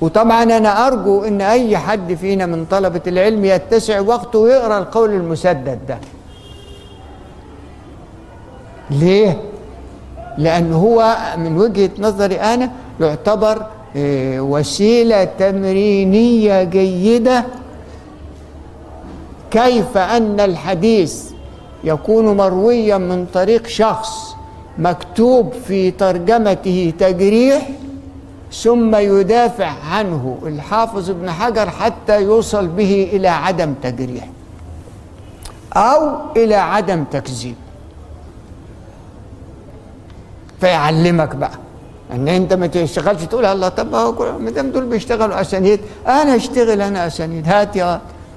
وطبعا انا ارجو ان اي حد فينا من طلبه العلم يتسع وقته ويقرا القول المسدد ده ليه لان هو من وجهه نظري انا يعتبر آه، وسيله تمرينيه جيده كيف ان الحديث يكون مرويا من طريق شخص مكتوب في ترجمته تجريح ثم يدافع عنه الحافظ ابن حجر حتى يوصل به الى عدم تجريح او الى عدم تكذيب فيعلمك بقى ان انت ما تشتغلش تقول الله طب هو كل- ما دام دول بيشتغلوا اسانيد انا اشتغل انا اسانيد هات يا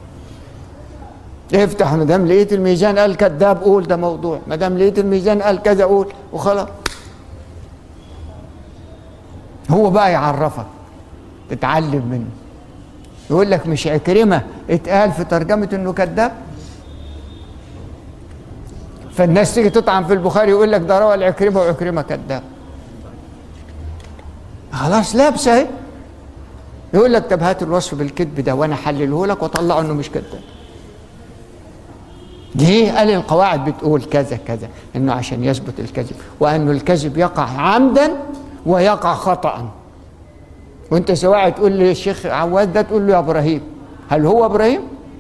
افتح ما دام لقيت الميزان قال كذاب قول ده موضوع ما دام لقيت الميزان قال كذا قول وخلاص هو بقى يعرفك تتعلم منه يقول لك مش عكرمه اتقال في ترجمه انه كذاب فالناس تيجي تطعن في البخاري يقول لك ده روى العكرمه وعكرمه كذاب خلاص لابسه اهي يقول لك طب هات الوصف بالكذب ده وانا احلله لك واطلعه انه مش كذاب ليه قال القواعد بتقول كذا كذا انه عشان يثبت الكذب وانه الكذب يقع عمدا ويقع خطأ وانت سواء تقول للشيخ عواد ده تقول له يا ابراهيم هل هو ابراهيم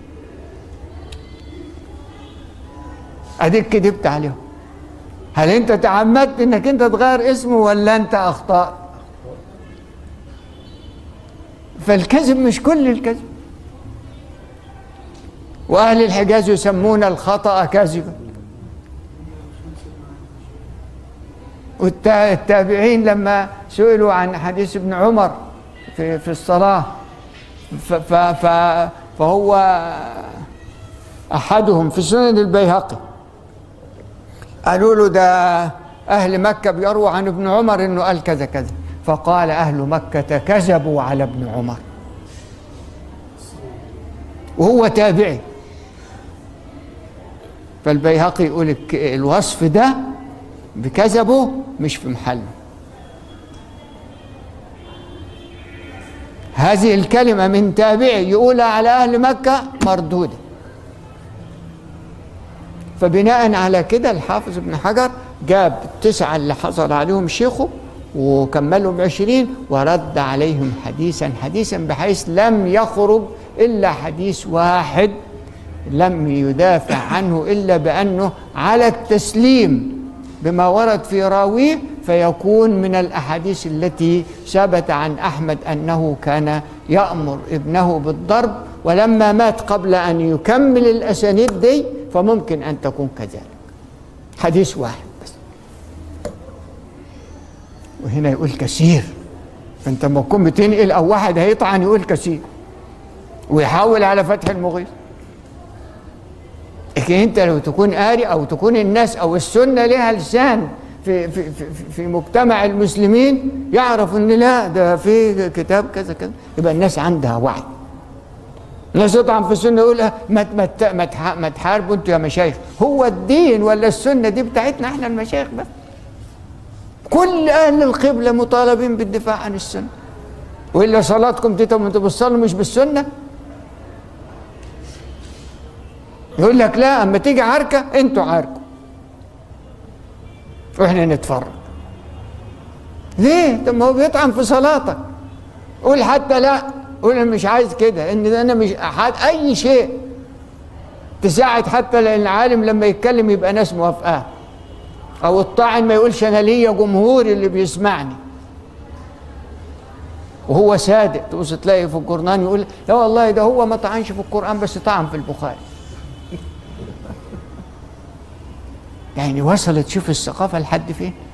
اديك كذبت عليهم هل انت تعمدت انك انت تغير اسمه ولا انت اخطأت فالكذب مش كل الكذب واهل الحجاز يسمون الخطأ كذبا والتابعين لما سئلوا عن حديث ابن عمر في في الصلاة ف ف ف فهو أحدهم في سنن البيهقي قالوا له ده أهل مكة بيرووا عن ابن عمر إنه قال كذا كذا فقال أهل مكة كذبوا على ابن عمر وهو تابعي فالبيهقي يقول الك- الوصف ده بكذبه مش في محله هذه الكلمة من تابعي يقولها على أهل مكة مردودة فبناء على كده الحافظ ابن حجر جاب التسعة اللي حصل عليهم شيخه وكملهم عشرين ورد عليهم حديثا حديثا بحيث لم يخرج إلا حديث واحد لم يدافع عنه إلا بأنه على التسليم بما ورد في راويه فيكون من الأحاديث التي ثبت عن أحمد أنه كان يأمر ابنه بالضرب ولما مات قبل أن يكمل الأسانيد دي فممكن أن تكون كذلك حديث واحد بس وهنا يقول كثير فانت لما تكون بتنقل او واحد هيطعن يقول كثير ويحاول على فتح المغيث لكن انت لو تكون قاري او تكون الناس او السنه لها لسان في في في, في مجتمع المسلمين يعرف ان لا ده في كتاب كذا كذا يبقى الناس عندها وعي الناس يطعن في السنه يقول اه ما ما ت- ما تح- ما تحاربوا انتوا يا مشايخ هو الدين ولا السنه دي بتاعتنا احنا المشايخ بس كل اهل القبله مطالبين بالدفاع عن السنه والا صلاتكم دي طب انتوا بتصلوا مش بالسنه يقول لك لا اما تيجي عركه انتوا عاركوا واحنا نتفرج ليه طب ما هو بيطعن في صلاتك قول حتى لا قول انا مش عايز كده ان انا مش حد اي شيء تساعد حتى لان العالم لما يتكلم يبقى ناس موافقاه او الطاعن ما يقولش انا ليا جمهور اللي بيسمعني وهو صادق تبص تلاقي في القرآن يقول لا والله ده هو ما طعنش في القرآن بس طعن في البخاري يعني وصلت شوف الثقافة لحد فين